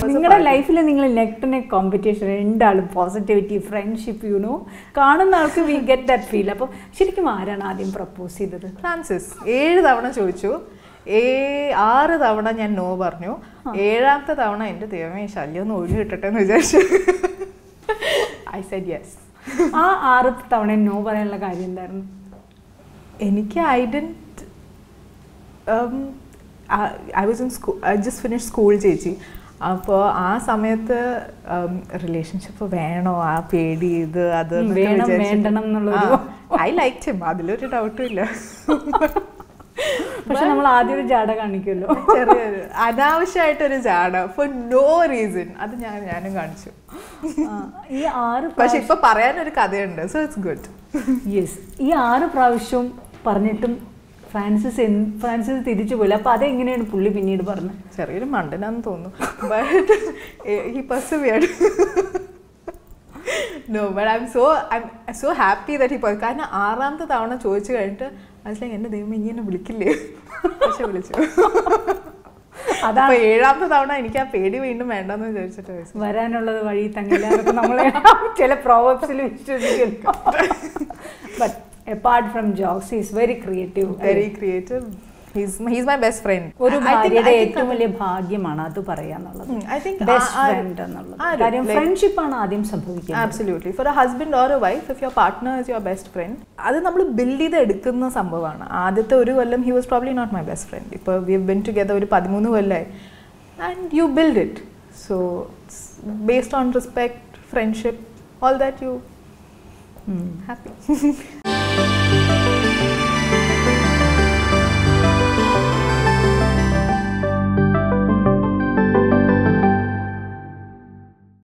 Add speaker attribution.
Speaker 1: നിങ്ങളുടെ ലൈഫിൽ നിങ്ങൾ നെക്ക് ടു നെക്ക് കോമ്പറ്റീഷൻ രണ്ടാളും പോസിറ്റിവിറ്റി ഫ്രണ്ട്ഷിപ്പ് യുനോ കാണുന്ന ആൾക്ക് വി ഗെറ്റ് ദാറ്റ് ഫീൽ അപ്പോൾ ശരിക്കും ആരാണ് ആദ്യം പ്രപ്പോസ് ചെയ്തത്
Speaker 2: ഫ്രാൻസിസ് ഏഴ് തവണ ചോദിച്ചു ഏ ആറ് തവണ ഞാൻ നോ പറഞ്ഞു ഏഴാമത്തെ തവണ എൻ്റെ ദൈവമേ ശല്യം ഒന്ന് ഒഴിഞ്ഞു കിട്ടട്ടെ എന്ന് വിചാരിച്ചു ഐ സെഡ് യെസ്
Speaker 1: ആ ആറ് തവണ നോ പറയാനുള്ള കാര്യം എന്തായിരുന്നു
Speaker 2: എനിക്ക് I didn't I was in school I just finish school ചേച്ചി അപ്പോൾ ആ സമയത്ത് റിലേഷൻഷിപ്പ് വേണോ ആ പേടി ഇത് അത്
Speaker 1: ഉം, വേണം, വേണ്ടണം എന്നുള്ളൊരു-
Speaker 2: ഐ ലൈക്ക് ഹിം അതിലൊരു ഡൗട്ടും ഇല്ല
Speaker 1: പക്ഷെ നമ്മൾ ആദ്യം ഒരു ജാട കാണിക്കുമല്ലോ
Speaker 2: ചെറിയൊരു അനാവശ്യമായിട്ടൊരു ജാട ഫോർ നോ റീസൺ അത് ഞാൻ ഞാനും കാണിച്ചു
Speaker 1: ആ, ഈ ആറ്
Speaker 2: പക്ഷെ ഇപ്പൊ പറയാനൊരു കഥയുണ്ട് സോ ഇറ്റ്സ് ഗുഡ്
Speaker 1: യെസ് ഈ ആറ് പ്രാവശ്യവും പറഞ്ഞിട്ടും ഫ്രാൻസിസ് എന്ത് ഫ്രാൻസിസ് തിരിച്ചു പോയില്ല അപ്പൊ അതെങ്ങനെയാണ് പുള്ളി പിന്നീട് പറഞ്ഞത്
Speaker 2: ചെറിയൊരു മണ്ടനാന്ന് തോന്നുന്നു ബട്ട് ഈ persevered no but I'm so I'm so happy that ഈ കാരണം ആറാമത്തെ തവണ ചോദിച്ചു കഴിഞ്ഞിട്ട് മനസ്സിലായി എൻ്റെ ദൈവം ഇനി എന്നെ വിളിക്കില്ലേ പക്ഷെ വിളിച്ചു
Speaker 1: അതാണ്
Speaker 2: അപ്പൊ ഏഴാമത്തെ തവണ എനിക്ക് ആ പേടി വീണ്ടും വേണ്ടെന്ന് വിചാരിച്ചിട്ട് വയസ്സ്
Speaker 1: വരാനുള്ളത് വഴി തങ്ങില്ല എന്നൊക്കെ നമ്മളെ ചില പ്രോബ്സിൽ വിശ്വസിക്കുന്നു but apart from jokes is very creative
Speaker 2: very creative he's he's my best friend
Speaker 1: ഒരു ഭാര്യയുടെ ഏറ്റവും വലിയ ഭാഗ്യമാണ് അത് പറയാന്നുള്ളത്
Speaker 2: ഐ തിങ്ക്
Speaker 1: ബെസ്റ്റ് ഫ്രണ്ട് എന്നുള്ളത് കാര്യം ഫ്രണ്ട്ഷിപ്പ് ആണ് ആദ്യം സംഭവിക്കുന്നത്
Speaker 2: absolutely for a husband or a wife if your partner is your best friend അത് നമ്മൾ ബിൽഡ് ചെയ്ത് എടുക്കുന്ന സംഭവമാണ് ആദ്യത്തെ ഒരു കൊല്ലം he was probably not my best friend ഇപ്പോൾ വി ഹവ് ബിൻ ടുഗെദർ ഒരു പതിമൂന്ന് കൊല്ലമായി and you build it so based on respect friendship all that you happy